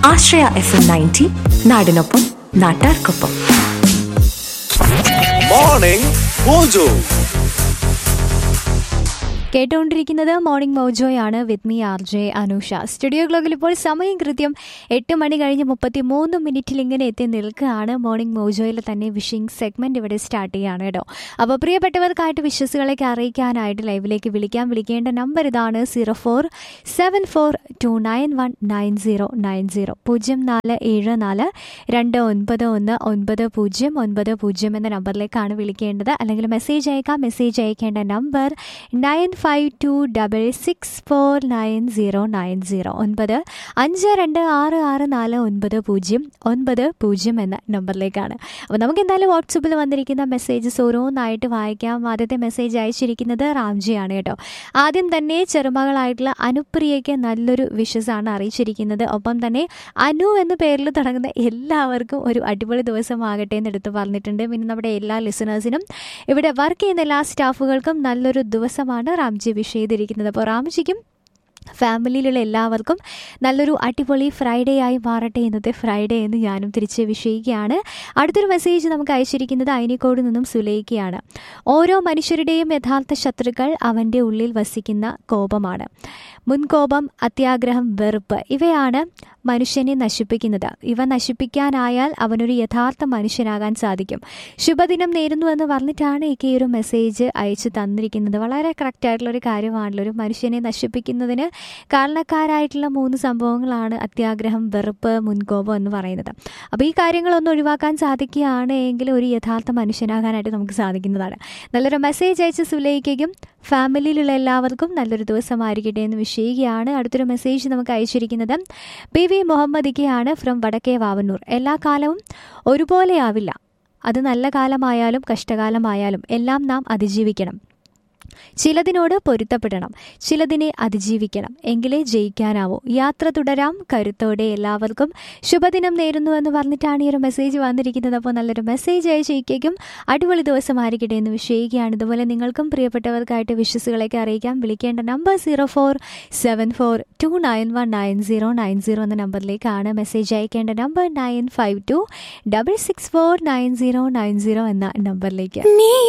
ആശ്രയ F M ninety നാടിനൊപ്പം നാട്ടാർക്കൊപ്പം morning mojo കേട്ടുകൊണ്ടിരിക്കുന്നത് മോർണിംഗ് മോജോയാണ് with me R J Anusha studio ക്ലോക്കിൽ ഇപ്പോൾ സമയം കൃത്യം എട്ട് മണി കഴിഞ്ഞ് മുപ്പത്തി മൂന്ന് മിനിറ്റിൽ ഇങ്ങനെ എത്തി നിൽക്കുകയാണ് മോർണിംഗ് മോജോയിൽ തന്നെ വിഷിംഗ് സെഗ്മെന്റ് ഇവിടെ സ്റ്റാർട്ട് ചെയ്യാണ് കേട്ടോ അപ്പോൾ പ്രിയപ്പെട്ടവർക്കായിട്ട് വിശ്വസുകളൊക്കെ അറിയിക്കാനായിട്ട് ലൈവിലേക്ക് വിളിക്കാൻ വിളിക്കേണ്ട നമ്പർ ഇതാണ് zero four seven four two nine one nine zero nine zero പൂജ്യം നാല് ഏഴ് നാല് രണ്ട് ഒൻപത് ഒന്ന് ഒൻപത് പൂജ്യം ഒൻപത് പൂജ്യം എന്ന നമ്പറിലേക്കാണ് വിളിക്കേണ്ടത് അല്ലെങ്കിൽ മെസ്സേജ് അയക്കാം മെസ്സേജ് അയക്കേണ്ട number nine five two double six four nine zero nine zero ഒൻപത് അഞ്ച് രണ്ട് ആറ് ആറ് നാല് ഒൻപത് പൂജ്യം ഒൻപത് പൂജ്യം എന്ന നമ്പറിലേക്കാണ് അപ്പോൾ നമുക്ക് എന്തായാലും വാട്സപ്പിൽ വന്നിരിക്കുന്ന മെസ്സേജസ് ഓരോന്നായിട്ട് വായിക്കാം ആദ്യത്തെ മെസ്സേജ് അയച്ചിരിക്കുന്നത് റാംജിയാണ് കേട്ടോ ആദ്യം തന്നെ ചെറുമകളായിട്ടുള്ള അനുപ്രിയയ്ക്ക് നല്ലൊരു വിഷസാണ് അറിയിച്ചിരിക്കുന്നത് ഒപ്പം തന്നെ അനു എന്ന പേരിൽ തുടങ്ങുന്ന എല്ലാവർക്കും ഒരു അടിപൊളി ദിവസമാകട്ടെ എന്ന് എടുത്ത് പറഞ്ഞിട്ടുണ്ട് പിന്നെ നമ്മുടെ എല്ലാ ലിസണേഴ്സിനും ഇവിടെ വർക്ക് ചെയ്യുന്ന എല്ലാ സ്റ്റാഫുകൾക്കും നല്ലൊരു ദിവസമാണ് റാംജി വിഷ് ചെയ്തിരിക്കുന്നത് അപ്പോൾ റാംജിക്കും ഫാമിലിയിലുള്ള എല്ലാവർക്കും നല്ലൊരു അടിപൊളി ഫ്രൈഡേ ആയി മാറട്ടെ ഇന്നത്തെ ഫ്രൈഡേ എന്ന് ഞാനും തിരിച്ച് വിഷയിക്കുകയാണ് അടുത്തൊരു മെസ്സേജ് നമുക്ക് അയച്ചിരിക്കുന്നത് അയനിക്കോട് നിന്നും സുലയിക്കുകയാണ് ഓരോ മനുഷ്യരുടെയും യഥാർത്ഥ ശത്രുക്കൾ അവൻ്റെ ഉള്ളിൽ വസിക്കുന്ന കോപമാണ് മുൻകോപം അത്യാഗ്രഹം വെറുപ്പ് ഇവയാണ് മനുഷ്യനെ നശിപ്പിക്കുന്നത് ഇവ നശിപ്പിക്കാനായാൽ അവനൊരു യഥാർത്ഥ മനുഷ്യനാകാൻ സാധിക്കും ശുഭദിനം നേരുന്നു എന്ന് പറഞ്ഞിട്ടാണ് എനിക്ക് ഈ ഒരു മെസ്സേജ് അയച്ചു തന്നിരിക്കുന്നത് വളരെ കറക്റ്റ് ആയിട്ടുള്ള ഒരു കാര്യമാണല്ലോ ഒരു മനുഷ്യനെ നശിപ്പിക്കുന്നതിന് കാരണക്കാരായിട്ടുള്ള മൂന്ന് സംഭവങ്ങളാണ് അത്യാഗ്രഹം വെറുപ്പ് മുൻകോപം എന്ന് പറയുന്നത് അപ്പോൾ ഈ കാര്യങ്ങളൊന്നും ഒഴിവാക്കാൻ സാധിക്കുകയാണ് എങ്കിൽ ഒരു യഥാർത്ഥ മനുഷ്യനാകാനായിട്ട് നമുക്ക് സാധിക്കുന്നതാണ് നല്ലൊരു മെസ്സേജ് അയച്ച സുലൈക്കും ഫാമിലിയിലുള്ള എല്ലാവർക്കും നല്ലൊരു ദിവസമായിരിക്കട്ടെ എന്ന് വിഷയിക്കുകയാണ് അടുത്തൊരു മെസ്സേജ് നമുക്ക് അയച്ചിരിക്കുന്നത് പി വി മുഹമ്മദിക്കയാണ് ഫ്രം വടക്കേ വാവന്നൂർ എല്ലാ കാലവും ഒരുപോലെയാവില്ല അത് നല്ല കാലമായാലും കഷ്ടകാലമായാലും എല്ലാം നാം അതിജീവിക്കണം ചിലതിനോട് പൊരുത്തപ്പെടണം ചിലതിനെ അതിജീവിക്കണം എങ്കിലേ ജയിക്കാനാവൂ യാത്ര തുടരാം കരുത്തോടെ എല്ലാവർക്കും ശുഭദിനം നേരുന്നു എന്ന് പറഞ്ഞിട്ടാണ് ഈ ഒരു മെസ്സേജ് വന്നിരിക്കുന്നത് അപ്പോൾ നല്ലൊരു മെസ്സേജ് അയച്ചേക്കും അടിപൊളി ദിവസമായിരിക്കട്ടെ എന്ന് വിഷയിക്കുകയാണ് ഇതുപോലെ നിങ്ങൾക്കും പ്രിയപ്പെട്ടവർക്കായിട്ട് വിശ്വസുകളൊക്കെ അറിയിക്കാം വിളിക്കേണ്ട നമ്പർ zero four seven four two nine one nine zero nine zero എന്ന നമ്പറിലേക്കാണ് മെസ്സേജ് അയക്കേണ്ട number nine five two double six four nine zero nine zero എന്ന നമ്പറിലേക്ക് നീ